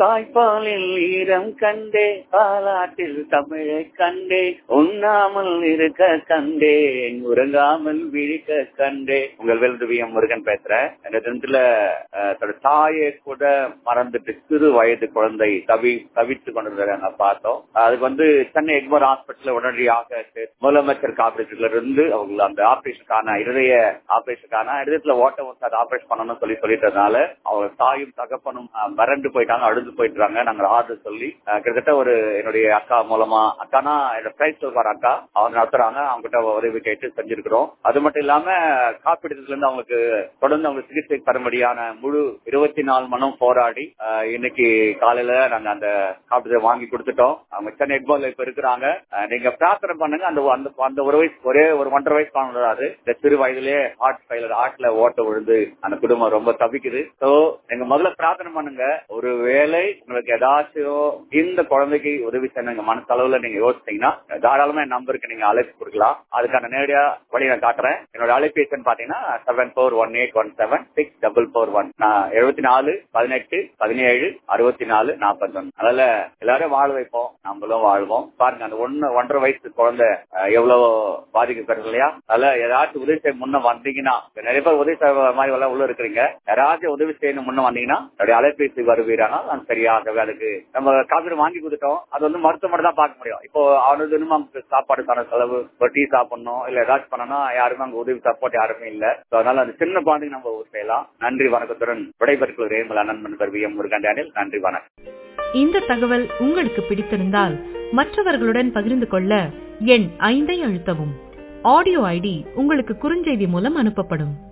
தாய்ப்பாலில் ஈரம் கண்டே பாலாட்டில் தமிழை கண்டே உண்ணாமல் இருக்க கண்டேன் உறங்காமல் விழிக்க கண்டே உங்கள் வெல்துவியம் முருகன் பேசுறேன் இந்த தினத்துல அஹ், தன்னோட தாயை கூட மறந்துட்டு சிறு வயது குழந்தை தவி தவித்து கொண்டிருந்தாங்க பார்த்தோம் அதுக்கு வந்து சென்னை எக்மர் ஹாஸ்பிட்டல் உடனடியாக முதலமைச்சர் காப்பீட்டுல இருந்து அவங்க அந்த ஆபரேஷனுக்கான இருதய ஆபரேஷனுக்கான இருதயத்துல ஓட்ட வந்து அதை ஆபரேஷன் பண்ணணும்னு சொல்லி சொல்லிட்டதுனால அவங்க தாயும் தகப்பனும் அஹ், மிரண்டு போயிட்டாங்க அழுது போயிட்டாங்க நாங்க ஆர்டர் சொல்லி அஹ், கிட்டத்தட்ட ஒரு என்னுடைய அக்கா மூலமா அக்கானா என்னோட பிரைஸ் சொல்வார் அக்கா அவங்க நடத்துறாங்க அவங்க கிட்ட உதவி கேட்டு செஞ்சிருக்கிறோம் அது மட்டும் இல்லாம காப்பீடுல இருந்து அவங்களுக்கு தொடர்ந்து அவங்க சிகிச்சை தரும்படியான முழு இருபத்தி நாலு மணம் போராடி அஹ், இன்னைக்கு காலையில நாங்க அந்த காப்பீடு வாங்கி கொடுத்துட்டோம் அவங்க சென்னை எக்பால் இப்ப இருக்கிறாங்க அஹ், நீங்க பிரார்த்தனை பண்ணுங்க அந்த அந்த அந்த ஒரு வயசு ஒரே ஒரு ஒன்றரை வயசு குழந்தை இந்த சிறு வயதிலேயே ஹார்ட் ஃபெயிலர் ஹார்ட்ல ஓட்ட விழுந்து அந்த குடும்பம் ரொம்ப தவிக்குது சோ நீங்க முதல்ல பிரார்த்தனை பண்ணுங்க ஒரு வேலை உங்களுக்கு ஏதாச்சும் இந்த குழந்தைக்கு உதவி செய்யணுங்க மனசளவுல நீங்க யோசிச்சீங்கன்னா தாராளமா என் நம்பருக்கு நீங்க அழைப்பு கொடுக்கலாம் அதுக்கான நேரடியா வழி நான் காட்டுறேன் என்னோட அழைப்பு எண் பாத்தீங்கன்னா seven four one eight one seven six double four one எழுபத்தி நாலு பதினெட்டு பதினேழு அறுபத்தி நாலு நாற்பத்தி ஒன்று அதனால எல்லாரும் வாழ வைப்போம் நம்மளும் வாழ்வோம் பாருங்க அந்த ஒன்னு ஒன்றரை வயசு குழந்தை அஹ், எவ்வளவு பாதிக்கப்படுறது இல்லையா அதனால ஏதாச்சும் உதவி செய்ய முன்ன வந்தீங்கன்னா இப்ப நிறைய பேர் உதவி செய்ய மாதிரி எல்லாம் உள்ள இருக்கிறீங்க யாராச்சும் உதவி செய்யணும் முன்ன வந்தீங்கன்னா என்னுடைய அலைபேசி வருவீரானா நான் சரியாகவே அதுக்கு நம்ம காப்பீடு வாங்கி கொடுத்துட்டோம் அது வந்து மருத்துவமனை தான் பார்க்க முடியும் இப்போ அவனுக்கு இன்னும் நமக்கு சாப்பாடுக்கான செலவு ஒரு டீ சாப்பிடணும் இல்ல ஏதாச்சும் பண்ணணும் யாருமே அங்க உதவி சப்போர்ட் யாருமே இல்ல So, அதனால அந்த சின்ன குழந்தைங்க நம்ம உதவி செய்யலாம் நன்றி வணக்கத்துடன் விடைபெறுகிறேன் ரேமல் நண்பன் வி எம் முருகன் டேனியல் நன்றி வணக்கம் இந்த தகவல் உங்களுக்கு பிடித்திருந்தால் மற்றவர்களுடன் பகிர்ந்து கொள்ள எண் ஐந்தை அழுத்தவும் ஆடியோ ஐடி உங்களுக்கு குறுஞ்செய்தி மூலம் அனுப்பப்படும்